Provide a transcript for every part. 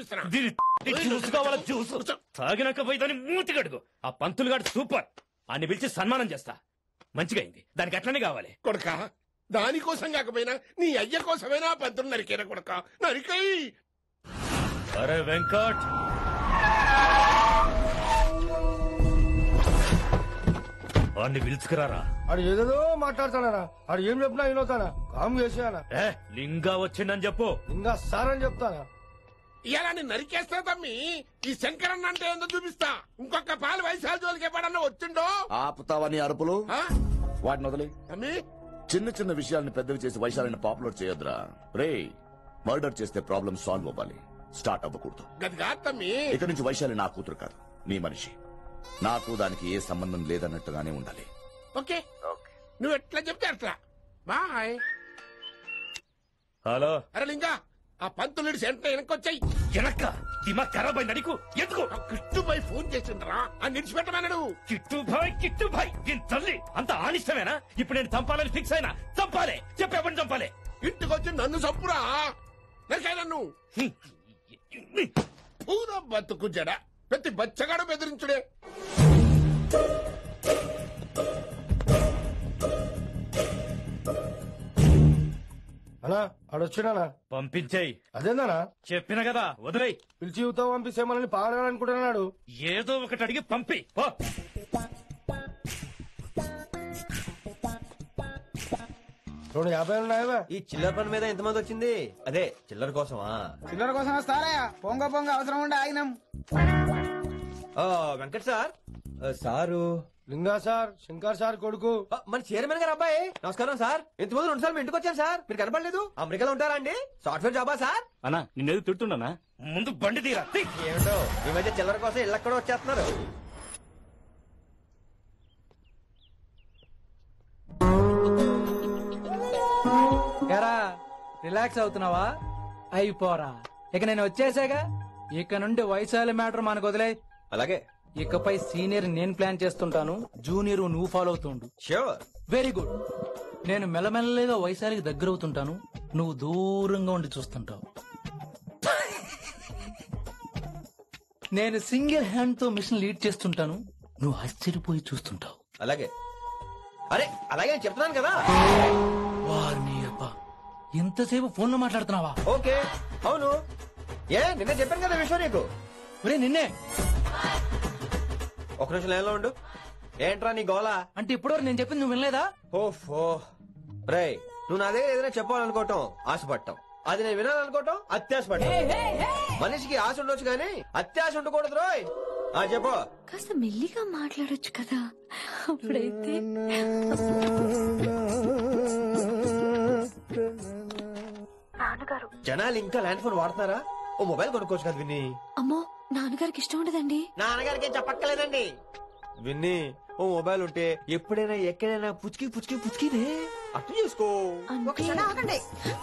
చూపిస్తున్నా దీని జ్యూస్ కావాలా జ్యూస్ తాగినాక పోయి దాన్ని మూతి కడుగు ఆ పంతులు గాడు సూపర్ అన్ని పిలిచి సన్మానం చేస్తా మంచిగా అయింది దానికి అట్లనే కావాలి కొడక దానికోసం కాకపోయినా నీ అయ్య కోసమైనా పంతులు నరికేరా కొడక నరికై అరే వెంకట్ వాడిని పిలుచుకురారా ఆడు ఏదేదో మాట్లాడతానా ఆడు ఏం చెప్పినా వినోతానా కామ్ చేసానా ఏ లింగా వచ్చిందని చెప్పు ఇంకా సార్ అని చెప్తానా ఇలా నేను నరికేస్తా తమ్మి ఈ శంకరన్న అంటే ఏందో చూపిస్తా ఇంకొక పాలు వయసాల జోలికి ఎప్పుడన్నా వచ్చిండో ఆపుతావని అరుపులు ఆ? వాటిని వదిలి తమ్మి చిన్న చిన్న విషయాల్ని పెద్దవి చేసి వైశాలిని పాపులర్ చేయొద్దురా రే మర్డర్ చేస్తే ప్రాబ్లం సాల్వ్ అవ్వాలి స్టార్ట్ అవ్వకూడదు గది కాదు తమ్మి ఇక నుంచి వైశాలి నా కూతురు కాదు నీ మనిషి నాకు దానికి ఏ సంబంధం లేదన్నట్టుగానే ఉండాలి ఓకే నువ్వు ఎట్లా చెప్తే అట్లా బాయ్ హలో అరే లింగా ఆ పంతులుడి సెంటర్ వెనకొచ్చాయి వెనక్క దిమాగ్ ఖరాబ్ అయింది అడిగు ఎందుకు కృష్ణుపై ఫోన్ చేసిండ్రా ఆ నిడిచిపెట్టమన్నాడు కిట్టు భాయ్ కిట్టు భాయ్ దీని తల్లి అంత ఆనిష్టమేనా ఇప్పుడు నేను చంపాలని ఫిక్స్ అయినా చంపాలి చెప్పేపని చంపాలి ఇంటికి వచ్చి నన్ను చంపురా నరికాయ నన్ను పూర బతుకు జడ ప్రతి బచ్చగాడు బెదిరించుడే అనా ఆడు వచ్చినానా పంపించేయి అదేందనా చెప్పిన కదా వదిలేయ్ పిలిచి యువత పంపిస్తే మనల్ని పాడాలనుకుంటున్నాడు ఏదో ఒకటి అడిగి పంపి పో. రెండు యాభై ఉన్నాయా ఈ చిల్లర పని మీద ఎంతమంది వచ్చింది అదే చిల్లర కోసమా చిల్లర కోసం వస్తారా పొంగ పొంగ అవసరం ఉండే ఆగినాం ఆ, వెంకట్ సార్ ఆ, sir Linga sir Shankar sir కొడుకు ఆ, మన చైర్మన్ గారు అబ్బాయి నమస్కారం సార్ ఇంతకుముందు రెండు సార్లు మీ ఇంటికి వచ్చాను సార్ మీరు కనపడలేదు అమెరికాలో ఉంటారా అండి సాఫ్ట్వేర్ జాబా సార్ అన్నా నిన్నేది తిట్టుండనా ముందు బండి తీరా తీ. ఏమిటో ఈ మధ్య చిల్లర కోసం ఇళ్ళక్కడ వచ్చేస్తున్నారు ఎరా రిలాక్స్ అవుతున్నావా అయిపోరా ఇక నేను వచ్చేసాగా ఇక నుండి వైశాలి మ్యాటర్ మనకు వదిలే అలాగే ఇకపై సీనియర్ నేను ప్లాన్ చేస్తుంటాను జూనియర్ నువ్వు ఫాలో అవుతుండు షూర్ వెరీ గుడ్ నేను మెల్లమెల్లగా వైశాలికి దగ్గర అవుతుంటాను నువ్వు దూరంగా ఉండి చూస్తుంటావు నేను సింగిల్ హ్యాండ్ తో మిషన్ లీడ్ చేస్తుంటాను నువ్వు ఆశ్చర్యపోయి చూస్తుంటావు అలాగే అరే అలాగే నేను చెప్తున్నాను కదా వారిని అబ్బా ఎంతసేపు ఫోన్ లో మాట్లాడుతున్నావా ఓకే అవును ఏ నిన్న చెప్పాను కదా విషయం నీకు ఒరే నిన్నే ఒక నిమిషం లైన్లో ఉండు ఏంట్రా నీ గోలా అంటే ఇప్పటివరకు నేను చెప్పింది నువ్వు వినలేదా ఓఫో రే నువ్వు నా దగ్గర ఏదైనా చెప్పాలనుకోవటం ఆశపడటం అది నేను వినాలనుకోవటం అత్యాశపడటం మనిషికి ఆశ ఉండొచ్చు కానీ అత్యాశ ఉండకూడదు రోయ్ ఆ చెప్పు కాస్త మెల్లిగా మాట్లాడొచ్చు కదా అప్పుడైతే నాన్నగారు జనాలు ఇంకా ల్యాండ్ ఫోన్ వాడుతున్నారా ఓ మొబైల్ కొనుక్కోవచ్చు కదా విన్ని అమ్మో నాన్నగారికి ఇష్టం ఉండదండి నాన్నగారికి ఏం చెప్పక్కలేదండి విన్ని ఓ మొబైల్ ఉంటే ఎప్పుడైనా ఎక్కడైనా పుచ్చుకి పుచ్చుకి పుచ్చుకినే అర్థం చేసుకో అంటే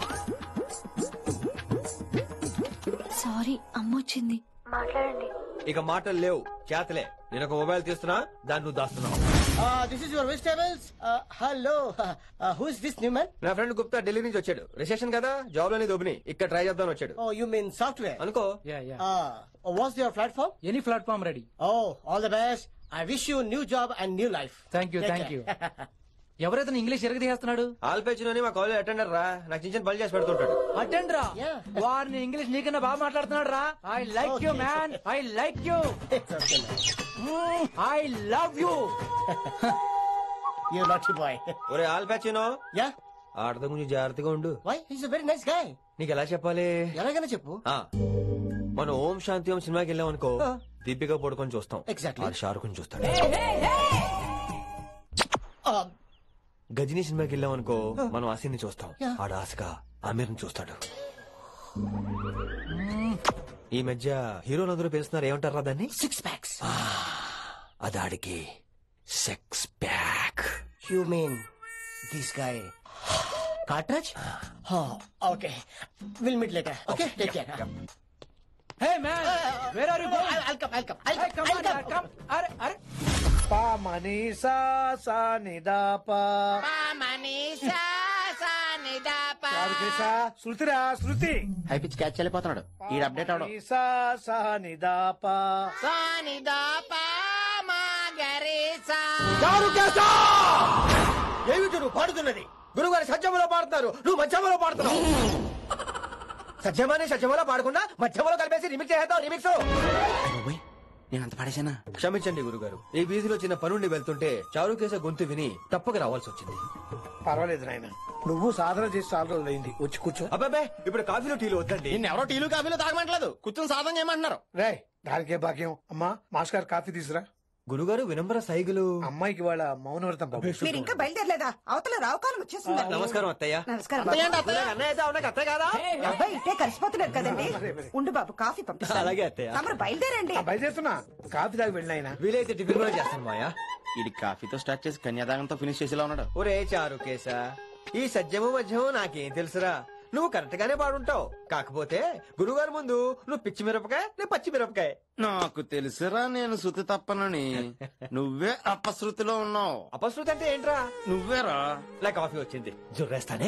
సారీ అమ్మ వచ్చింది మాట్లాడండి ఇక మాటలు లేవు చేతలే నేను ఒక మొబైల్ తీస్తున్నా దాన్ని నువ్వు దాస్తున్నావు this is your vegetables hello who is this new man నా ఫ్రెండ్ గుప్తా ఢిల్లీ నుంచి వచ్చాడు రిసెషన్ కదా జాబ్ లోని దొబ్బిని ఇక్కడ ట్రై చేద్దాం వచ్చాడు ఓ యు మీన్ సాఫ్ట్వేర్ అనుకో yeah yeah what's your platform any platform ready oh all the best I wish you new job and new life thank you thank you ఎవరైతే English ఎరగదీస్తున్నాడు ఆల్పేచినోని మా college attender రా నాకు చిన్న చిన్న పని చేసి పెడుతుంటాడు అటెండ్ రా వారిని ఇంగ్లీష్ నీకన్నా బాగా మాట్లాడుతున్నాడు రా I like you man I like you I love you you lucky boy ఒరే ఆల్పేచినో యా ఆడత గురించి జాగ్రత్తగా ఉండు why his very nice guy నీకు ఎలా చెప్పాలి ఎలాగైనా చెప్పు ఆ మనం ఓం శాంతి ఓం సినిమాకి వెళ్ళాం అనుకో దీపిక పడుకొని చూస్తాం Exactly. ఆడు షారుఖ్ చూస్తాడు గజనీ సినిమాకి వెళ్ళాం అనుకో మనం ఆసిని చూస్తాం ఆడు ఆశగా ఆమీర్ చూస్తాడు ఈ మధ్య హీరోలు అందరూ పిలుస్తున్నారు ఏమంటారా దాన్ని సిక్స్ ప్యాక్స్ అది ఆడికి sex pack you mean this guy cartridge okay will meet later okay take care hey man where are you going I'll come, I'll come, I'll Hey, come, come I'll on, come. come. అరే అరే పా మనీసా సా నిదా పా శృతిరా శృతి high pitch catch వెళ్ళిపోతున్నాడు ఈ అప్డేట్ అవడం సా సా నిదాపా ఏమిటి నువ్వు పాడుతున్నది గురుగారు సత్యములో పాడుతున్నారు నువ్వు మధ్యమలో పాడుతున్నావు సత్యమని సత్యములో పాడకుండా మధ్యమలో కలిపేసి రిమిక్స్ చేద్దాం రిమిక్స్ నేను అంత పడేసానా క్షమించండి గురుగారు ఈ వీధిలో చిన్న పనుండి వెళ్తుంటే చారుకేస గొంతు విని తప్పక రావాల్సి వచ్చింది పర్వాలేదు నాయన నువ్వు సాధన చేసి చాలా రోజులైంది వచ్చి కూర్చో అబ్బాబే ఇప్పుడు కాఫీలో టీలు వద్దండి నిన్న ఎవరో టీలు కాఫీలో తాగమంటలేదు కూర్చొని సాధన చేయమంటున్నారు రే దానికే భాగ్యం అమ్మా మాస్ గారు కాఫీ తీసురా గురుగారు వినంబర సైగులు అమ్మాయికి వాళ్ళ మౌనవ్రతం బాబు మీరు ఇంకా బయలుదేరలేదా అవతల రావుకాలం వచ్చేస్తుంది నమస్కారం అత్తయ్య నమస్కారం అన్నయ్య అయితే అవునా అత్తయ్య కాదా అబ్బాయి ఇట్టే కలిసిపోతున్నారు కదండి ఉండు బాబు కాఫీ పంపిస్తాను అలాగే అత్తయ్య తమరు బయలుదేరండి ఆ, బయలుదేరుతున్నా కాఫీ తాగి వెళ్ళినాయన వీలైతే టిఫిన్ కూడా చేస్తాను మాయా ఇది కాఫీతో స్టార్ట్ చేసి కన్యాదానంతో ఫినిష్ చేసేలా ఉన్నాడు ఒరే చారుకేశ ఈ సత్యము మధ్యము నాకేం తెలుసురా నువ్వు కరెక్ట్ గానే పాడుంటావు కాకపోతే గురుగారు ముందు నువ్వు పిచ్చి మిరపకాయ నేను పచ్చి మిరపకాయ నాకు తెలుసురా నేను శృతి తప్పనని నువ్వే అపశృతిలో ఉన్నావు అపశృతి అంటే ఏంట్రా నువ్వేరా నా కాఫీ వచ్చింది జుర్రేస్తానే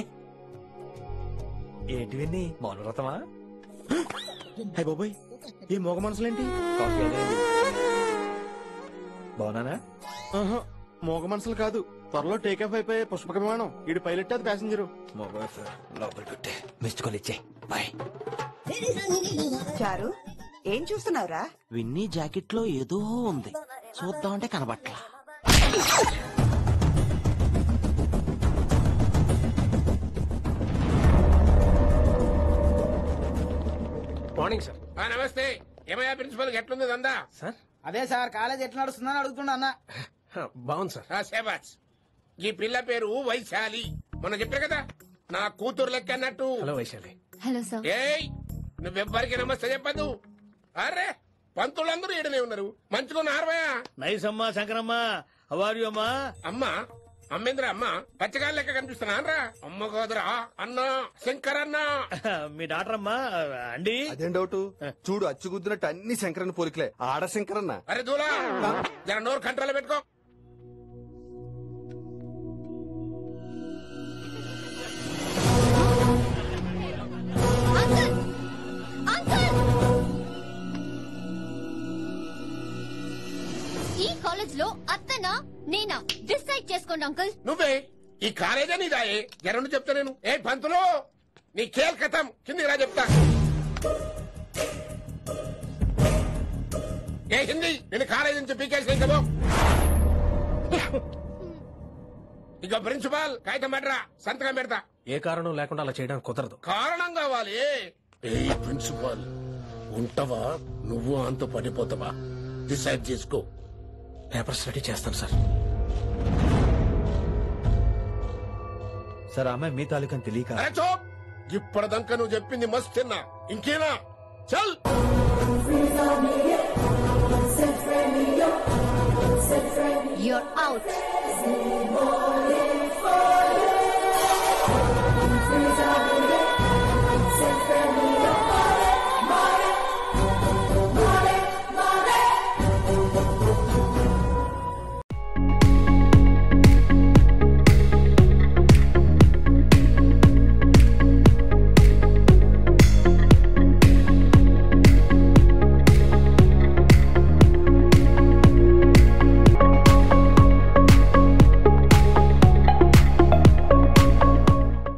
ఏంటి విన్ని మౌనవ్రతమా హై బాబోయ్ ఈ మోగ మనసులేంటి కాఫీ అదే బాగున్నానా మోగ మనసులు కాదు త్వరలో టేకాఫ్ అయిపోయే పుష్పక విమానం ఇటు పైలట్ అది ప్యాసింజరు లోపలికి పెట్టే మిస్డ్ కాల్ ఇచ్చే బాయ్ చారు ఏం చూస్తున్నావురా విన్నీ జాకెట్ లో ఏదో ఉంది చూద్దామంటే కనబట్లా మార్నింగ్ సార్ ఆ, నమస్తే ఏమయ్యా ప్రిన్సిపల్ ఎట్లుంది దందా సార్ అదే సార్ కాలేజ్ ఎట్లా నడుస్తుందని అడుగుతున్నా అన్న బాగుంది సార్ ఆ, శేబాస్ ఈ పిల్ల పేరు వైశాలి మొన్న చెప్పా కదా నా కూతురు లెక్క అన్నట్టు హలో వైశాలి హలో సార్ ఏయ్ నువ్వెవ్వరికి నమస్తే చెప్పదు అరే పంతులందరూ ఈడనే ఉన్నారు మంచుకున్న ఆరవయా నైస్ అమ్మా శంకరమ్మ అవార్యు అమ్మా అమ్మ అమ్మేంద్ర అమ్మ పచ్చగాళ్ళ లెక్క కనిపిస్తున్నా రా అమ్మ కాదురా అన్న శంకర్ అన్న మీ డాక్టర్ అమ్మా అండి అదేం డౌట్ చూడు అచ్చుగుద్దినట్టు అన్ని శంకరన్న పోలికలే ఆడ శంకరన్న అరే దూలా జర నోరు కంట్రోల్ పెట్టుకో ఈ కాలేజ్ లో అత్తనా నేనా డిసైడ్ చేసుకోండి అంకుల్ నువ్వే ఈ కాలేజా నీదాయే జరండు చెప్తా నేను ఏ పంతులు నీ కేల్ కథం కిందికి రా చెప్తా ఏ హిందీ నేను కాలేజీ నుంచి పీకేసి ఇంకబో ఇక ప్రిన్సిపాల్ కాగితం పడరా సంతకం పెడతా ఏ కారణం లేకుండా అలా చేయడానికి కుదరదు కారణం కావాలి ఏ ప్రిన్సిపాల్ ఉంటావా నువ్వు అంత పడిపోతావా డిసైడ్ చేసుకో పేపర్స్ రెడీ చేస్తాను సార్ సార్ అమ్మాయి మీ తాలూకని తెలియక అరే చూప్ ఇప్పటిదాకా నువ్వు చెప్పింది మస్తు తిన్నా ఇంకేనా చల్ యూర్ అవుట్